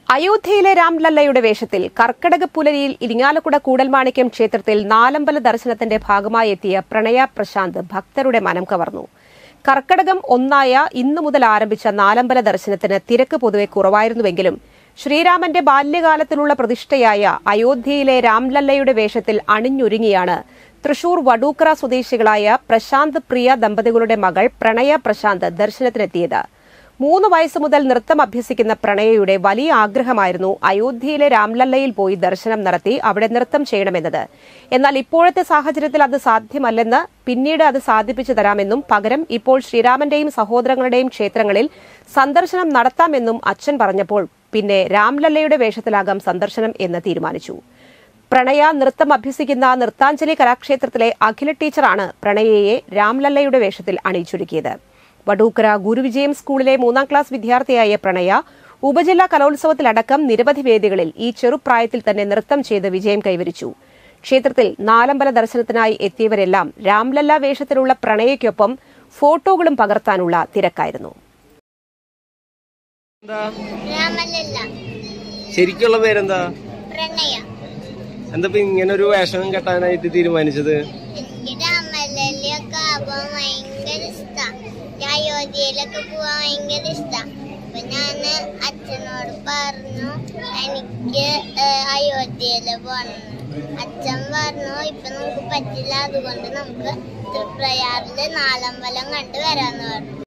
അയോധ്യയിലെ രാംലല്ലയുടെ വേഷത്തിൽ കർക്കടക പുലരിയിൽ ഇരിങ്ങാലക്കുട കൂടൽമാണിക്യം ക്ഷേത്രത്തിൽ നാലമ്പല ദർശനത്തിന്റെ ഭാഗമായി എത്തിയ പ്രണയ പ്രശാന്ത് ഭക്തരുടെ മനം കവർന്നു കർക്കടകം ഒന്നായ ഇന്നു മുതൽ ആരംഭിച്ച നാലമ്പല ദർശനത്തിന് തിരക്ക് പൊതുവെ കുറവായിരുന്നുവെങ്കിലും ശ്രീരാമന്റെ ബാല്യകാലത്തിലുള്ള പ്രതിഷ്ഠയായ അയോധ്യയിലെ രാംലല്ലയുടെ വേഷത്തിൽ അണിഞ്ഞൊരുങ്ങിയാണ് തൃശൂർ വടൂക്കറ സ്വദേശികളായ പ്രശാന്ത് പ്രിയ ദമ്പതികളുടെ മകൾ പ്രണയ പ്രശാന്ത് ദർശനത്തിനെത്തിയത് മൂന്ന് വയസ്സ് മുതൽ നൃത്തം അഭ്യസിക്കുന്ന പ്രണയയുടെ വലിയ ആഗ്രഹമായിരുന്നു അയോധ്യയിലെ രാംലല്ലയിൽ പോയി ദർശനം നടത്തി അവിടെ നൃത്തം ചെയ്യണമെന്നത് എന്നാൽ ഇപ്പോഴത്തെ സാഹചര്യത്തിൽ അത് സാധ്യമല്ലെന്ന് പിന്നീട് അത് സാധിപ്പിച്ചു തരാമെന്നും പകരം ഇപ്പോൾ ശ്രീരാമന്റെയും സഹോദരങ്ങളുടെയും ക്ഷേത്രങ്ങളിൽ സന്ദർശനം നടത്താമെന്നും അച്ഛൻ പറഞ്ഞപ്പോൾ പിന്നെ രാംലല്ലയുടെ വേഷത്തിലാകാം സന്ദർശനം എന്ന് തീരുമാനിച്ചു പ്രണയ നൃത്തം അഭ്യസിക്കുന്ന നൃത്താഞ്ജലി കലാക്ഷേത്രത്തിലെ അഖില ടീച്ചറാണ് പ്രണയയെ രാംലല്ലയുടെ വേഷത്തിൽ അണിയിച്ചൊരുക്കിയത് വടൂക്കര ഗുരുവിജയം സ്കൂളിലെ മൂന്നാം ക്ലാസ് വിദ്യാർത്ഥിയായ പ്രണയ ഉപജില്ലാ കലോത്സവത്തിലടക്കം നിരവധി വേദികളിൽ ഈ ചെറുപ്രായത്തിൽ തന്നെ നൃത്തം ചെയ്ത് വിജയം കൈവരിച്ചു ക്ഷേത്രത്തിൽ നാലമ്പല ദർശനത്തിനായി എത്തിയവരെല്ലാം രാംലല്ല വേഷത്തിലുള്ള പ്രണയയ്ക്കൊപ്പം ഫോട്ടോകളും പകർത്താനുള്ള തിരക്കായിരുന്നു എന്താ രാമലല്ല ശരിക്കുള്ള പേരെന്താ പ്രണയ എന്താ ഇപ്പൊ ഇങ്ങനെ ഒരു വേഷം കെട്ടാനായിട്ട് തീരുമാനിച്ചത് എനിക്ക് രാമലല്ലൊക്കെ ആവാൻ ഭയങ്കര ഇഷ്ടാ ഞാൻ അയോധ്യയിലൊക്കെ പോവാൻ ഭയങ്കര ഇഷ്ടാ അപ്പൊ ഞാന് അച്ഛനോട് പറഞ്ഞു എനിക്ക് ഏഹ്, അയോധ്യയില് പോണം അച്ഛൻ പറഞ്ഞു ഇപ്പൊ നമുക്ക് പറ്റില്ല അതുകൊണ്ട് നമുക്ക് തൃപ്രയാറില് നാലമ്പലം കണ്ടു വരാന്ന് പറഞ്ഞു